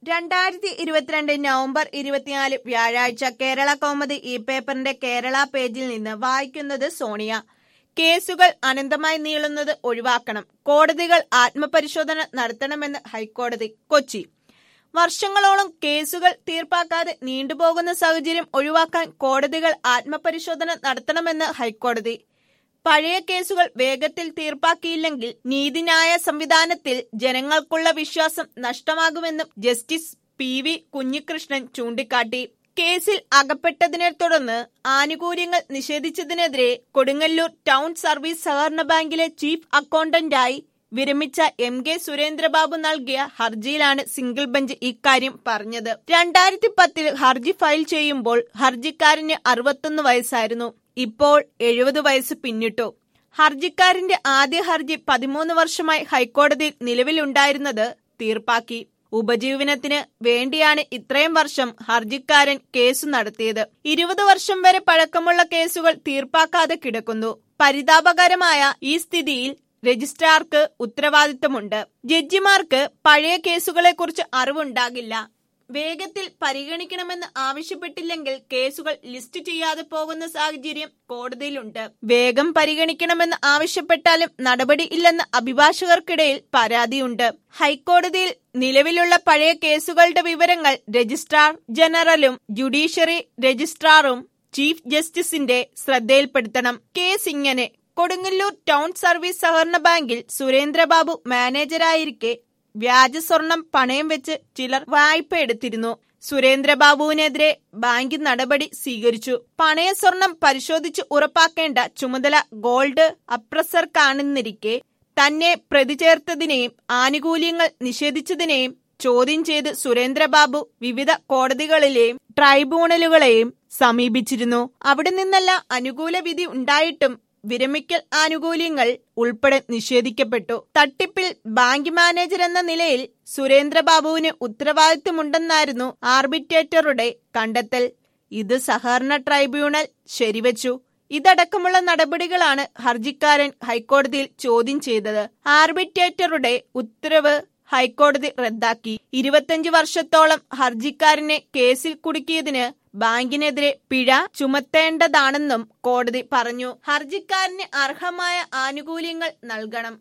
രണ്ടായിരത്തി ഇരുപത്തിരണ്ട് നവംബർ ഇരുപത്തിനാല് വ്യാഴാഴ്ച കേരള കൗമുദി ഈ പേപ്പറിന്റെ കേരള പേജിൽ നിന്ന് വായിക്കുന്നത് സോണിയ കേസുകൾ അനന്തമായി നീളുന്നത് ഒഴിവാക്കണം കോടതികൾ ആത്മപരിശോധന നടത്തണമെന്ന് ഹൈക്കോടതി കൊച്ചി വർഷങ്ങളോളം കേസുകൾ തീർപ്പാക്കാതെ നീണ്ടുപോകുന്ന സാഹചര്യം ഒഴിവാക്കാൻ കോടതികൾ ആത്മപരിശോധന നടത്തണമെന്ന് ഹൈക്കോടതി പഴയ കേസുകൾ വേഗത്തിൽ തീർപ്പാക്കിയില്ലെങ്കിൽ നീതിന്യായ സംവിധാനത്തിൽ ജനങ്ങൾക്കുള്ള വിശ്വാസം നഷ്ടമാകുമെന്നും ജസ്റ്റിസ് പി വി കുഞ്ഞികൃഷ്ണൻ ചൂണ്ടിക്കാട്ടി കേസിൽ അകപ്പെട്ടതിനെ തുടർന്ന് ആനുകൂല്യങ്ങൾ നിഷേധിച്ചതിനെതിരെ കൊടുങ്ങല്ലൂർ ടൗൺ സർവീസ് സഹകരണ ബാങ്കിലെ ചീഫ് അക്കൗണ്ടന്റായി വിരമിച്ച എം കെ സുരേന്ദ്രബാബു നൽകിയ ഹർജിയിലാണ് സിംഗിൾ ബെഞ്ച് ഇക്കാര്യം പറഞ്ഞത് രണ്ടായിരത്തി പത്തിൽ ഹർജി ഫയൽ ചെയ്യുമ്പോൾ ഹർജിക്കാരന് അറുപത്തൊന്ന് വയസ്സായിരുന്നു ഇപ്പോൾ എഴുപത് വയസ്സ് പിന്നിട്ടു ഹർജിക്കാരന്റെ ആദ്യ ഹർജി പതിമൂന്ന് വർഷമായി ഹൈക്കോടതിയിൽ നിലവിലുണ്ടായിരുന്നത് തീർപ്പാക്കി ഉപജീവനത്തിന് വേണ്ടിയാണ് ഇത്രയും വർഷം ഹർജിക്കാരൻ കേസ് നടത്തിയത് ഇരുപത് വർഷം വരെ പഴക്കമുള്ള കേസുകൾ തീർപ്പാക്കാതെ കിടക്കുന്നു പരിതാപകരമായ ഈ സ്ഥിതിയിൽ രജിസ്ട്രാർക്ക് ഉത്തരവാദിത്തമുണ്ട് ജഡ്ജിമാർക്ക് പഴയ കേസുകളെക്കുറിച്ച് അറിവുണ്ടാകില്ല വേഗത്തിൽ പരിഗണിക്കണമെന്ന് ആവശ്യപ്പെട്ടില്ലെങ്കിൽ കേസുകൾ ലിസ്റ്റ് ചെയ്യാതെ പോകുന്ന സാഹചര്യം കോടതിയിലുണ്ട് വേഗം പരിഗണിക്കണമെന്ന് ആവശ്യപ്പെട്ടാലും നടപടി ഇല്ലെന്ന് അഭിഭാഷകർക്കിടയിൽ പരാതിയുണ്ട് ഹൈക്കോടതിയിൽ നിലവിലുള്ള പഴയ കേസുകളുടെ വിവരങ്ങൾ രജിസ്ട്രാർ ജനറലും ജുഡീഷ്യറി രജിസ്ട്രാറും ചീഫ് ജസ്റ്റിസിന്റെ ശ്രദ്ധയിൽപ്പെടുത്തണം കേസ് ഇങ്ങനെ കൊടുങ്ങല്ലൂർ ടൗൺ സർവീസ് സഹകരണ ബാങ്കിൽ സുരേന്ദ്രബാബു മാനേജരായിരിക്കെ വ്യാജ സ്വർണം പണയം വെച്ച് ചിലർ വായ്പ എടുത്തിരുന്നു സുരേന്ദ്രബാബുവിനെതിരെ ബാങ്ക് നടപടി സ്വീകരിച്ചു പണയ സ്വർണം പരിശോധിച്ച് ഉറപ്പാക്കേണ്ട ചുമതല ഗോൾഡ് അപ്രസർക്കാണെന്നിരിക്കെ തന്നെ പ്രതി ചേർത്തതിനെയും ആനുകൂല്യങ്ങൾ നിഷേധിച്ചതിനെയും ചോദ്യം ചെയ്ത് സുരേന്ദ്രബാബു വിവിധ കോടതികളിലെയും ട്രൈബ്യൂണലുകളെയും സമീപിച്ചിരുന്നു അവിടെ നിന്നല്ല അനുകൂല വിധി ഉണ്ടായിട്ടും വിരമിക്കൽ ആനുകൂല്യങ്ങൾ ഉൾപ്പെടെ നിഷേധിക്കപ്പെട്ടു തട്ടിപ്പിൽ ബാങ്ക് മാനേജർ എന്ന നിലയിൽ സുരേന്ദ്രബാബുവിന് ഉത്തരവാദിത്തമുണ്ടെന്നായിരുന്നു ആർബിറ്റേറ്ററുടെ കണ്ടെത്തൽ ഇത് സഹകരണ ട്രൈബ്യൂണൽ ശരിവച്ചു ഇതടക്കമുള്ള നടപടികളാണ് ഹർജിക്കാരൻ ഹൈക്കോടതിയിൽ ചോദ്യം ചെയ്തത് ആർബിറ്റേറ്ററുടെ ഉത്തരവ് ഹൈക്കോടതി റദ്ദാക്കി ഇരുപത്തിയഞ്ച് വർഷത്തോളം ഹർജിക്കാരനെ കേസിൽ കുടുക്കിയതിന് ബാങ്കിനെതിരെ പിഴ ചുമത്തേണ്ടതാണെന്നും കോടതി പറഞ്ഞു ഹർജിക്കാരന് അർഹമായ ആനുകൂല്യങ്ങൾ നൽകണം